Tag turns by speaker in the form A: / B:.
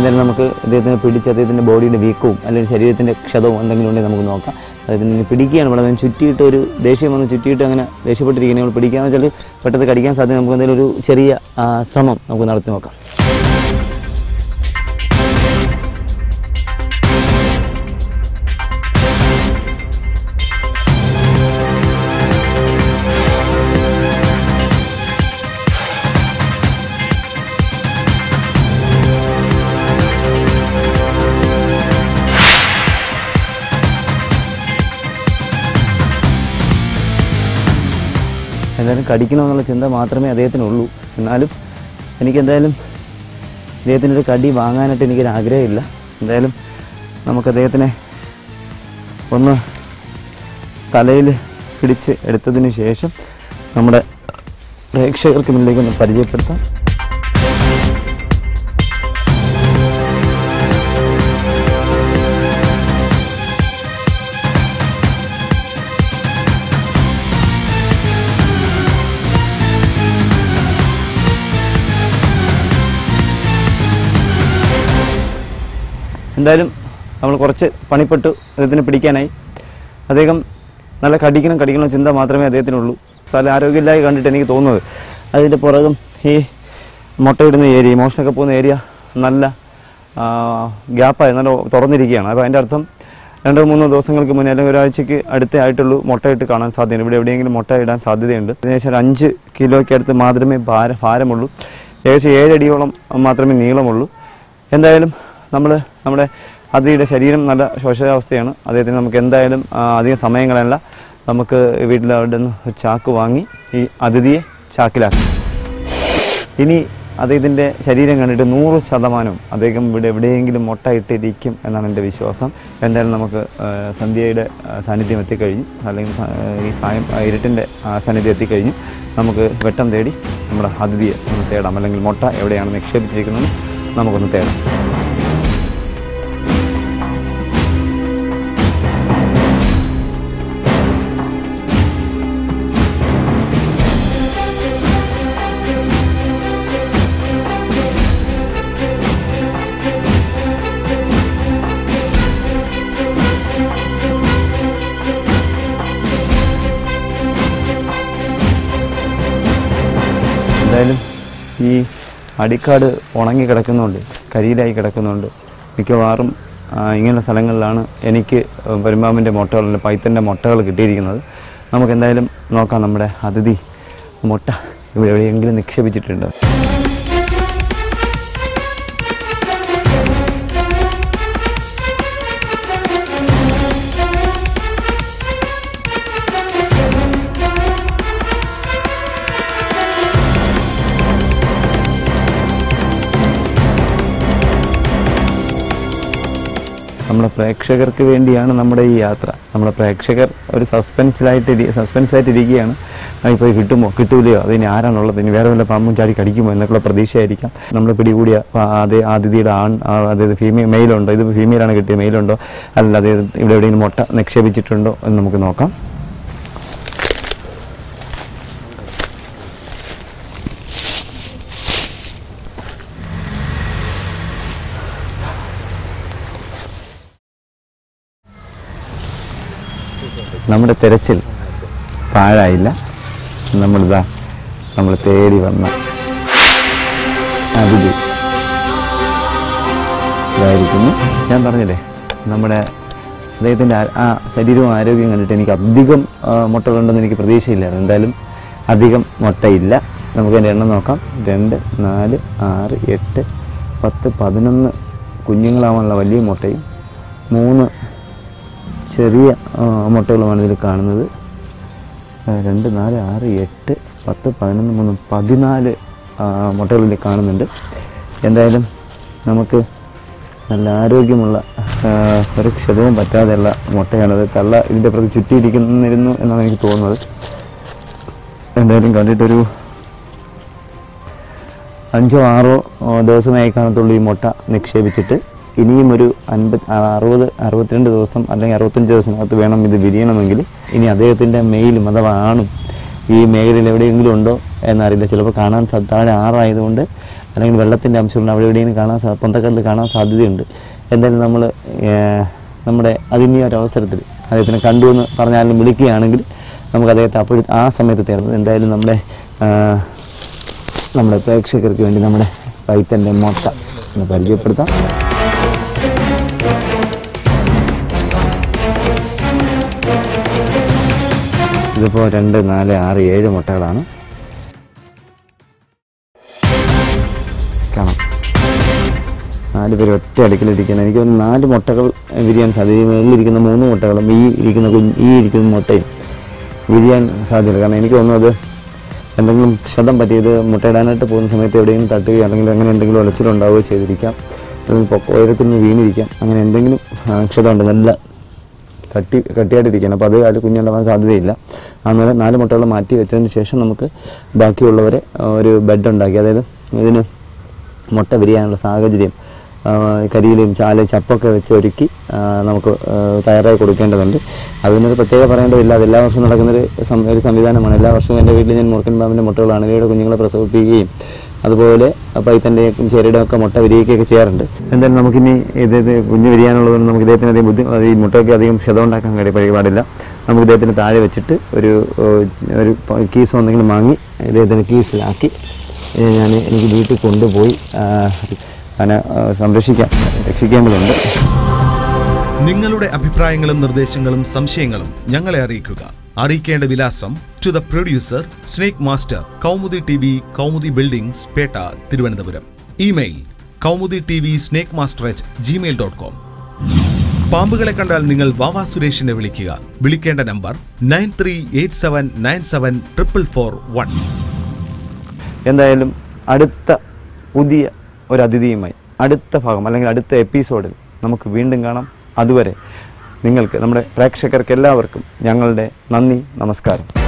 A: എന്തായാലും നമുക്ക് അദ്ദേഹത്തിനെ പിടിച്ച് അദ്ദേഹത്തിൻ്റെ ബോഡിയുടെ വീക്കവും അല്ലെങ്കിൽ ശരീരത്തിൻ്റെ ക്ഷതവും എന്തെങ്കിലും ഉണ്ടെങ്കിൽ നമുക്ക് നോക്കാം അദ്ദേഹത്തിന് പിടിക്കുകയാണ് ഇവിടെ നിന്ന് ചുറ്റിയിട്ട് ഒരു ദേഷ്യം വന്ന് ചുറ്റിയിട്ട് അങ്ങനെ ദേഷ്യപ്പെട്ടിരിക്കുന്നത് നമ്മൾ പിടിക്കാന്ന് വെച്ചാൽ പെട്ടെന്ന് കടിക്കാൻ സാധ്യത നമുക്ക് എന്തെങ്കിലും ഒരു ചെറിയ ആ, ശ്രമം നമുക്ക് നടത്തി നോക്കാം എന്തായാലും കടിക്കണമെന്നുള്ള ചിന്ത മാത്രമേ അദ്ദേഹത്തിനുള്ളൂ എന്നാലും എനിക്ക് എന്തായാലും അദ്ദേഹത്തിൻ്റെ ഒരു കടി വാങ്ങാനായിട്ട് എനിക്കൊരു ആഗ്രഹമില്ല എന്തായാലും നമുക്ക് അദ്ദേഹത്തിനെ ഒന്ന് തലയിൽ പിടിച്ച് എടുത്തതിന് ശേഷം നമ്മുടെ പ്രേക്ഷകർക്ക് മുന്നിലേക്ക് ഒന്ന് പരിചയപ്പെടുത്താം എന്തായാലും നമ്മൾ കുറച്ച് പണിപ്പെട്ടു അദ്ദേഹത്തിനെ പിടിക്കാനായി അദ്ദേഹം നല്ല കടിക്കണം കടിക്കണം ചിന്ത മാത്രമേ അദ്ദേഹത്തിനുള്ളൂ സ്ഥലം ആരോഗ്യമില്ലായി കണ്ടിട്ട് എനിക്ക് തോന്നുന്നത് അതിൻ്റെ പുറകും ഈ മുട്ടയിടുന്ന ഏരിയ ഇമോഷനൊക്കെ പോകുന്ന ഏരിയ നല്ല ഗ്യാപ്പായി നല്ല തുറന്നിരിക്കുകയാണ് അപ്പോൾ അതിൻ്റെ അർത്ഥം രണ്ടോ മൂന്നോ ദിവസങ്ങൾക്ക് മുന്നേ അല്ലെങ്കിൽ ഒരാഴ്ചയ്ക്ക് അടുത്തേ ആയിട്ടുള്ളൂ മുട്ടയിട്ട് കാണാൻ സാധ്യതയുണ്ട് ഇവിടെ എവിടെയെങ്കിലും മുട്ട ഇടാൻ സാധ്യതയുണ്ട് ഏകദേശം ഒരു അഞ്ച് കിലോയ്ക്ക് അടുത്ത് മാത്രമേ ഭാര ഭാരമുള്ളൂ ഏകദേശം ഏഴടിയോളം മാത്രമേ നീളമുള്ളൂ എന്തായാലും നമ്മൾ നമ്മുടെ അതിയുടെ ശരീരം നല്ല ശോഷാവസ്ഥയാണ് അദ്ദേഹത്തിന് നമുക്ക് എന്തായാലും ആ, അധികം സമയങ്ങളല്ല നമുക്ക് വീട്ടിൽ അവിടെ നിന്ന് ഒരു ചാക്ക് വാങ്ങി ഈ അതിഥിയെ ചാക്കിലാക്കി ഇനി അദ്ദേഹത്തിൻ്റെ ശരീരം കണ്ടിട്ട് നൂറ് ശതമാനം അദ്ദേഹം ഇവിടെ എവിടെയെങ്കിലും മുട്ടയിട്ടിരിക്കും എന്നാണ് എൻ്റെ വിശ്വാസം എന്തായാലും നമുക്ക് ആ, സന്ധ്യയുടെ ആ, സാന്നിധ്യം എത്തിക്കഴിഞ്ഞു അല്ലെങ്കിൽ സ- ഈ സായം ആ, ഇരുട്ടിൻ്റെ ആ, സാന്നിധ്യം എത്തിക്കഴിഞ്ഞു നമുക്ക് വെട്ടം തേടി നമ്മുടെ അതിഥിയെ ഒന്ന് തേടാം അല്ലെങ്കിൽ മുട്ട എവിടെയാണ് നിക്ഷേപിച്ചിരിക്കുന്നത് നമുക്കൊന്ന് തേടാം എന്തായാലും ഈ അടിക്കാട് ഉണങ്ങി കിടക്കുന്നുണ്ട് കരിയിലായി കിടക്കുന്നുണ്ട് മിക്കവാറും ആ, ഇങ്ങനെയുള്ള സ്ഥലങ്ങളിലാണ് എനിക്ക് പെരുമ്പാമ്പിൻ്റെ മുട്ടകൾ അല്ലെങ്കിൽ പൈത്തൻ്റെ മുട്ടകൾ കിട്ടിയിരിക്കുന്നത് നമുക്ക് എന്തായാലും നോക്കാം നമ്മുടെ അതിഥി മുട്ട ഇവിടെ എവിടെയെങ്കിലും നിക്ഷേപിച്ചിട്ടുണ്ട് നമ്മുടെ പ്രേക്ഷകർക്ക് വേണ്ടിയാണ് നമ്മുടെ ഈ യാത്ര നമ്മുടെ പ്രേക്ഷകർ ഒരു സസ്പെൻസിലായിട്ട് ഇരി- സസ്പെൻസായിട്ട് ഇരിക്കുകയാണ് ഇപ്പോൾ കിട്ടുമോ കിട്ടൂലയോ അതിന് ആരാണുള്ളത് ഇനി വേറെ വല്ല പാമ്പും ചാടി കടിക്കുമോ എന്നൊക്കെയുള്ള പ്രതീക്ഷയായിരിക്കാം നമ്മൾ പിടികൂടിയ ആ, അതേ ആതിഥിയുടെ ആൺ ആ, അതായത് ഫീമെയിൽ മെയിലുണ്ടോ ഇത് ഫീമെയിലാണ് കിട്ടിയത് മെയിലുണ്ടോ അല്ല അത് ഇവിടെ എവിടെയെങ്കിലും മുട്ട നിക്ഷേപിച്ചിട്ടുണ്ടോ എന്ന് നമുക്ക് നോക്കാം നമ്മുടെ തിരച്ചിൽ പാഴായില്ല നമ്മളിതാ നമ്മൾ തേടി വന്ന അതിഥി ഇതായിരിക്കുന്നു ഞാൻ പറഞ്ഞില്ലേ നമ്മുടെ അദ്ദേഹത്തിൻ്റെ ആ- ആ ശരീരവും ആരോഗ്യം കണ്ടിട്ട് എനിക്ക് അധികം ആ, മുട്ടകളുണ്ടെന്ന് എനിക്ക് പ്രതീക്ഷയില്ലായിരുന്നു എന്തായാലും അധികം മുട്ടയില്ല നമുക്ക് അതിൻ്റെ എണ്ണം നോക്കാം രണ്ട് നാല് ആറ് എട്ട് പത്ത് പതിനൊന്ന് കുഞ്ഞുങ്ങളാവാനുള്ള വലിയ മുട്ടയും മൂന്ന് ചെറിയ ആ, മുട്ടകളുമാണ് ഇതിൽ കാണുന്നത് ആ, രണ്ട് നാല് ആറ് എട്ട് പത്ത് പതിനൊന്ന് മൂന്ന് പതിനാല് ആ, മുട്ടകൾ ഇതിൽ കാണുന്നുണ്ട് എന്തായാലും നമുക്ക് നല്ല ആരോഗ്യമുള്ള ആ, ഒരു ക്ഷതവും പറ്റാതെയുള്ള മുട്ടയാണത് തള്ള ഇതിൻ്റെ പ്രതി ചുറ്റിയിരിക്കുന്നിരുന്നു എന്നാണ് എനിക്ക് തോന്നുന്നത് എന്തായാലും കണ്ടിട്ടൊരു അഞ്ചോ ആറോ ഓ, ദിവസമായി കാണത്തുള്ളൂ ഈ മുട്ട നിക്ഷേപിച്ചിട്ട് ഇനിയും ഒരു അൻപത് ആ, അറുപത് അറുപത്തിരണ്ട് ദിവസം അല്ലെങ്കിൽ അറുപത്തഞ്ച് ദിവസത്തിനകത്ത് വേണം ഇത് വിരിയണമെങ്കിൽ ഇനി അദ്ദേഹത്തിൻ്റെ മെയിലും അഥവാ ആണും ഈ മേഖലയിൽ എവിടെയെങ്കിലും ഉണ്ടോ എന്നറിയില്ല ചിലപ്പോൾ കാണാൻ സാ- താഴെ ആറായതുകൊണ്ട് അല്ലെങ്കിൽ വെള്ളത്തിൻ്റെ അംശമുണ്ട് അവിടെ എവിടെയെങ്കിലും കാണാൻ സാ പൊന്തക്കല്ലിൽ കാണാൻ സാധ്യതയുണ്ട് എന്തായാലും നമ്മൾ നമ്മുടെ അതിൻ്റെ ഒരു അവസരത്തിൽ അദ്ദേഹത്തിനെ കണ്ടു എന്ന് പറഞ്ഞാലും വിളിക്കുകയാണെങ്കിൽ നമുക്ക് അദ്ദേഹത്തെ അപ്പോൾ ആ സമയത്ത് തരുന്നത് എന്തായാലും നമ്മുടെ ആ, നമ്മുടെ പ്രേക്ഷകർക്ക് വേണ്ടി നമ്മുടെ പൈത്തൻ്റെ മുട്ട ഒന്ന് പരിചയപ്പെടുത്താം ഇതിപ്പോൾ രണ്ട് നാല് ആറ് ഏഴ് മുട്ടകളാണ് കാണാം നാല് പേര് ഒറ്റ അടുക്കിലിരിക്കണം എനിക്ക് തോന്നുന്നു നാല് മുട്ടകൾ വിരിയാൻ സാധ്യത ഈ മേളിലിരിക്കുന്ന മൂന്ന് മുട്ടകളും ഈ ഇരിക്കുന്ന കുഞ്ഞ് ഈ ഇരിക്കുന്ന മുട്ടയും വിരിയാൻ സാധ്യത കാരണം എനിക്ക് തോന്നുന്നത് എന്തെങ്കിലും ക്ഷതം പറ്റിയത് മുട്ടയിടാനായിട്ട് പോകുന്ന സമയത്ത് എവിടെയെങ്കിലും തട്ടുകയോ അല്ലെങ്കിൽ അങ്ങനെ എന്തെങ്കിലും ഒലച്ചിലുണ്ടാവുകയോ ചെയ്തിരിക്കാം അല്ലെങ്കിൽ പൊക്ക ഉയരത്തിൽ നിന്ന് വീണിരിക്കാം അങ്ങനെ എന്തെങ്കിലും ആ, ക്ഷതമുണ്ട് നല്ല കട്ടി കട്ടിയായിട്ടിരിക്കുകയാണ് അപ്പോൾ അത് അതിൽ കുഞ്ഞുണ്ടാവാൻ സാധ്യതയില്ല അങ്ങനെ നാല് മുട്ടകൾ മാറ്റി വെച്ചതിന് ശേഷം നമുക്ക് ബാക്കിയുള്ളവരെ ആ, ഒരു ബെഡ് ഉണ്ടാക്കി അതായത് ഇതിന് മുട്ട വിരിയാനുള്ള സാഹചര്യം ആ, കരിയിലും ചാല ചപ്പൊക്കെ വെച്ച് ഒരുക്കി ആ, നമുക്ക് ആ, തയ്യാറായി കൊടുക്കേണ്ടതുണ്ട് അതിനൊരു പ്രത്യേക പറയേണ്ടതില്ല അത് എല്ലാ വർഷവും നടക്കുന്നൊരു സം- ഒരു സംവിധാനമാണ് എല്ലാ വർഷവും എൻ്റെ വീട്ടിൽ ഞാൻ മുറുക്കൻ പാമ്പിൻ്റെ മുട്ടകൾ അണലിയുടെ കുഞ്ഞുങ്ങളെ പ്രസവിപ്പിക്കുകയും അതുപോലെ പൈത്തൻ്റെയും ചേരിയുടെ ഒക്കെ മുട്ട വിരിയിക്കുകയൊക്കെ ചെയ്യാറുണ്ട് എന്തായാലും നമുക്കിനി ഇത് ഇത് കുഞ്ഞ് വിരിയാനുള്ളതുകൊണ്ട് നമുക്ക് ഇദ്ദേഹത്തിന് അധികം ബുദ്ധി അത് ഈ മുട്ടയ്ക്ക് അധികം ക്ഷതം ഉണ്ടാക്കാൻ കഴിയ കഴിയ പാടില്ല നമുക്ക് ഇദ്ദേഹത്തിന് താഴെ വെച്ചിട്ട് ഒരു ഏഹ്, ഒരു പ- കീസോ എന്തെങ്കിലും വാങ്ങി ഇദ്ദേഹത്തിന് കീസിലാക്കി ഏഹ്, ഞാൻ എനിക്ക് വീട്ടിൽ കൊണ്ടുപോയി ആ, അതിനെ ആ, സംരക്ഷിക്കാൻ രക്ഷിക്കേണ്ടതുണ്ട്
B: നിങ്ങളുടെ അഭിപ്രായങ്ങളും നിർദ്ദേശങ്ങളും സംശയങ്ങളും ഞങ്ങളെ അറിയിക്കുക അറിയിക്കേണ്ട വിലാസം to the producer snake master Kaumudi T V Kaumudi buildings Pettah Thiruvananthapuram email Kaumudi T V snake master at Gmail dot com പാമ്പുകളെ കണ്ടാൽ നിങ്ങൾ വാവാ സുരേഷിനെ വിളിക്കുക വിളിക്കേണ്ട number nine three eight seven nine seven triple four one
A: എന്തായാലും അടുത്ത പുതിയ ഒരു അതിഥിയുമായി അടുത്ത ഭാഗം അല്ലെങ്കിൽ അടുത്ത എപ്പിസോഡിൽ നമുക്ക് വീണ്ടും കാണാം അതുവരെ നിങ്ങൾക്ക് നമ്മുടെ പ്രേക്ഷകർക്ക് എല്ലാവർക്കും ഞങ്ങളുടെ നന്ദി നമസ്കാരം